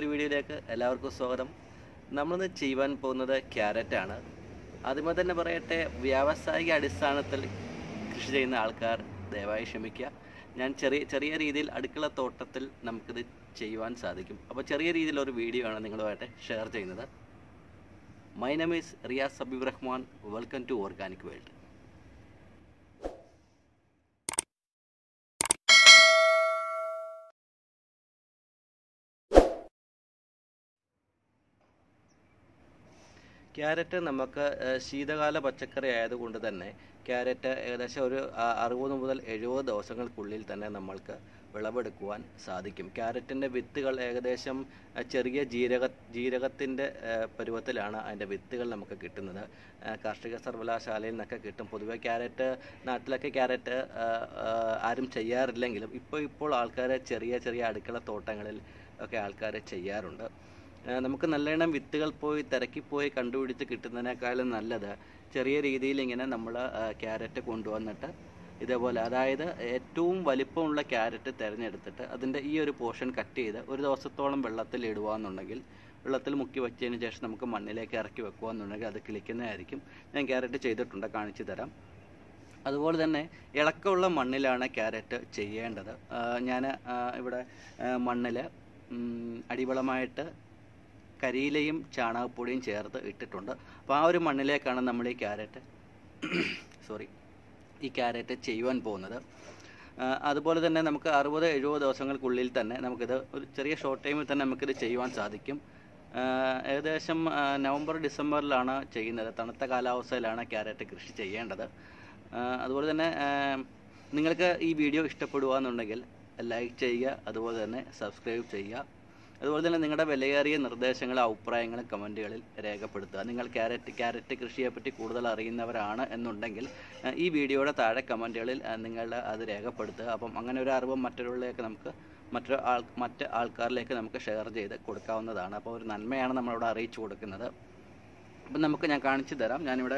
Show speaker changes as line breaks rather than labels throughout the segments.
പുതിയൊരു വീഡിയോയിലേക്ക് എല്ലാവർക്കും സ്വാഗതം നമ്മളിന്ന് ചെയ്യുവാൻ പോകുന്നത് ക്യാരറ്റാണ് ആദ്യമേ തന്നെ പറയട്ടെ വ്യാവസായിക അടിസ്ഥാനത്തിൽ കൃഷി ചെയ്യുന്ന ആൾക്കാർ ദയവായി ക്ഷമിക്കുക ഞാൻ ചെറിയ ചെറിയ രീതിയിൽ അടുക്കള തോട്ടത്തിൽ നമുക്കിത് ചെയ്യുവാൻ സാധിക്കും അപ്പോൾ ചെറിയ രീതിയിലൊരു വീഡിയോ ആണ് നിങ്ങളുമായിട്ട് ഷെയർ ചെയ്യുന്നത് my name is Riyas Sabeeb Rahman welcome to organic world carrot നമുക്ക് ഏഹ്, ശീതകാല പച്ചക്കറി ആയതുകൊണ്ട് തന്നെ ക്യാരറ്റ് ഏകദേശം ഒരു ആ- അറുപത് മുതൽ എഴുപത് ദിവസങ്ങൾക്കുള്ളിൽ തന്നെ നമ്മൾക്ക് വിളവെടുക്കുവാൻ സാധിക്കും ക്യാരറ്റിൻ്റെ വിത്തുകൾ ഏകദേശം അഹ്, ചെറിയ ജീരക ജീരകത്തിൻ്റെ ഏഹ്, പരുവത്തിലാണ് അതിൻ്റെ വിത്തുകൾ നമുക്ക് കിട്ടുന്നത് ഏഹ്, കാർഷിക സർവകലാശാലയിൽ നിന്നൊക്കെ കിട്ടും പൊതുവെ ക്യാരറ്റ് നാട്ടിലൊക്കെ ക്യാരറ്റ് ഏഹ്, ഏഹ്, ആരും ചെയ്യാറില്ലെങ്കിലും ഇപ്പോൾ ഇപ്പോൾ ആൾക്കാർ ചെറിയ ചെറിയ അടുക്കള തോട്ടങ്ങളിൽ ഒക്കെ ആൾക്കാർ ചെയ്യാറുണ്ട് ഏഹ് നമുക്ക് നല്ലവണ്ണം വിത്തുകൾ പോയി തിരക്കി പോയി കണ്ടുപിടിച്ച് കിട്ടുന്നതിനേക്കാളും നല്ലത് ചെറിയ രീതിയിൽ ഇങ്ങനെ നമ്മൾ ക്യാരറ്റ് കൊണ്ടുവന്നിട്ട് ഇതേപോലെ അതായത് ഏറ്റവും വലിപ്പമുള്ള ക്യാരറ്റ് തിരഞ്ഞെടുത്തിട്ട് അതിൻ്റെ ഈ ഒരു പോർഷൻ കട്ട് ചെയ്ത് ഒരു ദിവസത്തോളം വെള്ളത്തിൽ ഇടുകയെന്നുണ്ടെങ്കിൽ വെള്ളത്തിൽ മുക്കി വെച്ചതിന് ശേഷം നമുക്ക് മണ്ണിലേക്ക് ഇറക്കി വെക്കുകയെന്നുണ്ടെങ്കിൽ അത് കിളിക്കുന്നതായിരിക്കും ഞാൻ ക്യാരറ്റ് ചെയ്തിട്ടുണ്ട് കാണിച്ചു തരാം അതുപോലെ തന്നെ ഇളക്കമുള്ള മണ്ണിലാണ് ക്യാരറ്റ് ചെയ്യേണ്ടത് ഞാൻ ഇവിടെ മണ്ണിൽ അടിവളമായിട്ട് കരിയിലയും ചാണകപ്പൊടിയും ചേർത്ത് ഇട്ടിട്ടുണ്ട് അപ്പോൾ ആ ഒരു മണ്ണിലേക്കാണ് നമ്മൾ ഈ ക്യാരറ്റ് സോറി ഈ ക്യാരറ്റ് ചെയ്യുവാൻ പോകുന്നത് ആ, അതുപോലെ തന്നെ നമുക്ക് അറുപത് എഴുപത് ദിവസങ്ങൾക്കുള്ളിൽ തന്നെ നമുക്കിത് ഒരു ചെറിയ ഷോർട്ട് ടൈമിൽ തന്നെ നമുക്കിത് ചെയ്യുവാൻ സാധിക്കും ആ, ഏകദേശം ആ, നവംബർ ഡിസംബറിലാണ് ചെയ്യുന്നത് തണുത്ത കാലാവസ്ഥയിലാണ് ക്യാരറ്റ് കൃഷി ചെയ്യേണ്ടത് ആ, അതുപോലെ തന്നെ ആ, നിങ്ങൾക്ക് ഈ വീഡിയോ ഇഷ്ടപ്പെടുകയെന്നുണ്ടെങ്കിൽ ലൈക്ക് ചെയ്യുക അതുപോലെ തന്നെ സബ്സ്ക്രൈബ് ചെയ്യുക അതുപോലെ തന്നെ നിങ്ങളുടെ വിലയേറിയ നിർദ്ദേശങ്ങളും അഭിപ്രായങ്ങളും കമൻറ്റുകളിൽ രേഖപ്പെടുത്തുക നിങ്ങൾ ക്യാരറ്റ് ക്യാരറ്റ് കൃഷിയെപ്പറ്റി കൂടുതൽ അറിയുന്നവരാണ് എന്നുണ്ടെങ്കിൽ അഹ് ഈ വീഡിയോയുടെ താഴെ കമൻറ്റുകളിൽ നിങ്ങൾ അത് രേഖപ്പെടുത്തുക അപ്പം അങ്ങനെ ഒരു അറിവ് മറ്റൊരാളിലേക്ക് നമുക്ക് മറ്റൊരു ആൾ മറ്റ് ആൾക്കാരിലേക്ക് നമുക്ക് ഷെയർ ചെയ്ത് കൊടുക്കാവുന്നതാണ് അപ്പോൾ ഒരു നന്മയാണ് നമ്മളിവിടെ അറിയിച്ചു കൊടുക്കുന്നത് അപ്പം നമുക്ക് ഞാൻ കാണിച്ചു തരാം ഞാനിവിടെ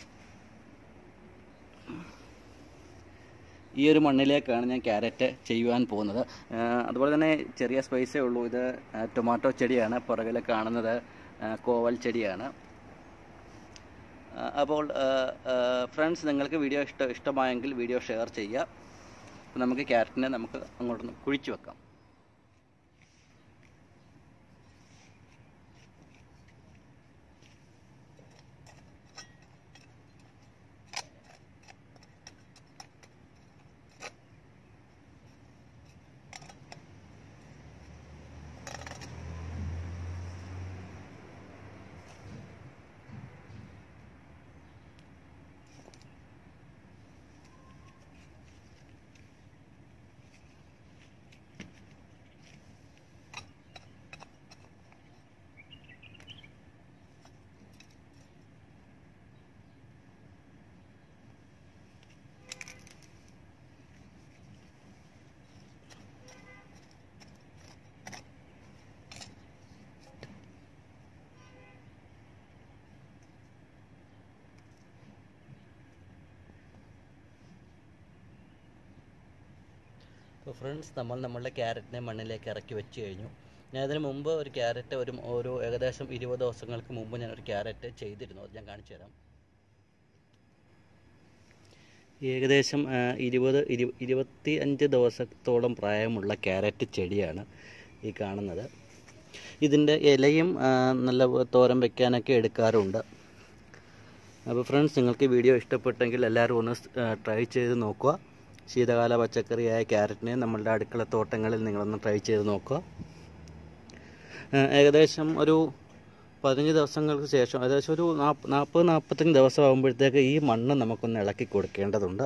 ഈ ഒരു മണ്ണിലേക്കാണ് ഞാൻ ക്യാരറ്റ് ചെയ്യുവാൻ പോകുന്നത് ആ, അതുപോലെ തന്നെ ചെറിയ സ്പേസേ ഉള്ളൂ ഇത് ആ, ടൊമാറ്റോ ചെടിയാണ് പുറകിൽ കാണുന്നത് ആ, കോവൽ ചെടിയാണ് ആ, അപ്പോൾ ഫ്രണ്ട്സ് നിങ്ങൾക്ക് വീഡിയോ ഇഷ്ട ഇഷ്ടമായെങ്കിൽ വീഡിയോ ഷെയർ ചെയ്യുക അപ്പോൾ നമുക്ക് ക്യാരറ്റിനെ നമുക്ക് അങ്ങോട്ടൊന്ന് കുഴിച്ചു വെക്കാം അപ്പോൾ ഫ്രണ്ട്സ് നമ്മൾ നമ്മളുടെ ക്യാരറ്റിനെ മണ്ണിലേക്ക് ഇറക്കി വെച്ച് കഴിഞ്ഞു ഞാൻ ഇതിന് മുമ്പ് ഒരു ക്യാരറ്റ് ഒരു ഒരു ഏകദേശം ഇരുപത് ദിവസങ്ങൾക്ക് മുമ്പ് ഞാൻ ഒരു ക്യാരറ്റ് ചെയ്തിരുന്നു അത് ഞാൻ കാണിച്ചു തരാം ഏകദേശം ആ, ഇരുപത് ഇരു ഇരുപത്തി അഞ്ച് ദിവസത്തോളം പ്രായമുള്ള ക്യാരറ്റ് ചെടിയാണ് ഈ കാണുന്നത് ഇതിൻ്റെ ഇലയും ആ, നല്ല തോരൻ വെക്കാനൊക്കെ എടുക്കാറുണ്ട് അപ്പോൾ ഫ്രണ്ട്സ് നിങ്ങൾക്ക് ഈ വീഡിയോ ഇഷ്ടപ്പെട്ടെങ്കിൽ എല്ലാവരും ഒന്ന് ട്രൈ ചെയ്ത് നോക്കുക ശീതകാല പച്ചക്കറിയായ ക്യാരറ്റിനെ നമ്മളുടെ അടുക്കള തോട്ടങ്ങളിൽ നിങ്ങളൊന്ന് ട്രൈ ചെയ്ത് നോക്കുക ആ, ഏകദേശം ഒരു പതിനഞ്ച് ദിവസങ്ങൾക്ക് ശേഷം ഏകദേശം ഒരു നാപ്പ് നാൽപ്പത് നാൽപ്പത്തഞ്ച് ദിവസം ആകുമ്പോഴത്തേക്ക് ഈ മണ്ണ് നമുക്കൊന്ന് ഇളക്കി കൊടുക്കേണ്ടതുണ്ട്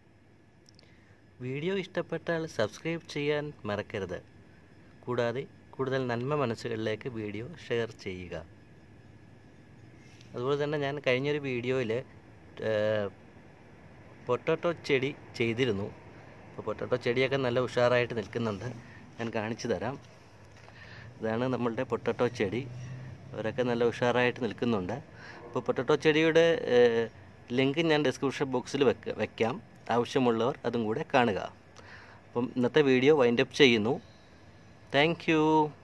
വീഡിയോ ഇഷ്ടപ്പെട്ടാൽ സബ്സ്ക്രൈബ് ചെയ്യാൻ മറക്കരുത് കൂടാതെ കൂടുതൽ നന്മ മനസ്സുകളിലേക്ക് വീഡിയോ ഷെയർ ചെയ്യുക അതുപോലെ തന്നെ ഞാൻ കഴിഞ്ഞൊരു വീഡിയോയിൽ പൊട്ടറ്റോ ചെടി ചെയ്തിരുന്നു അപ്പോൾ പൊട്ടറ്റോ ചെടിയൊക്കെ നല്ല ഉഷാറായിട്ട് നിൽക്കുന്നുണ്ട് ഞാൻ കാണിച്ചു തരാം ഇതാണ് നമ്മളുടെ പൊട്ടറ്റോ ചെടി അവരൊക്കെ നല്ല ഉഷാറായിട്ട് നിൽക്കുന്നുണ്ട് അപ്പോൾ പൊട്ടറ്റോ ചെടിയുടെ ലിങ്ക് ഞാൻ ഡിസ്ക്രിപ്ഷൻ ബോക്സിൽ വെക്ക വെക്കാം ആവശ്യമുള്ളവർ അതും കൂടെ കാണുക അപ്പം ഇന്നത്തെ വീഡിയോ വൈൻഡപ്പ് ചെയ്യുന്നു താങ്ക്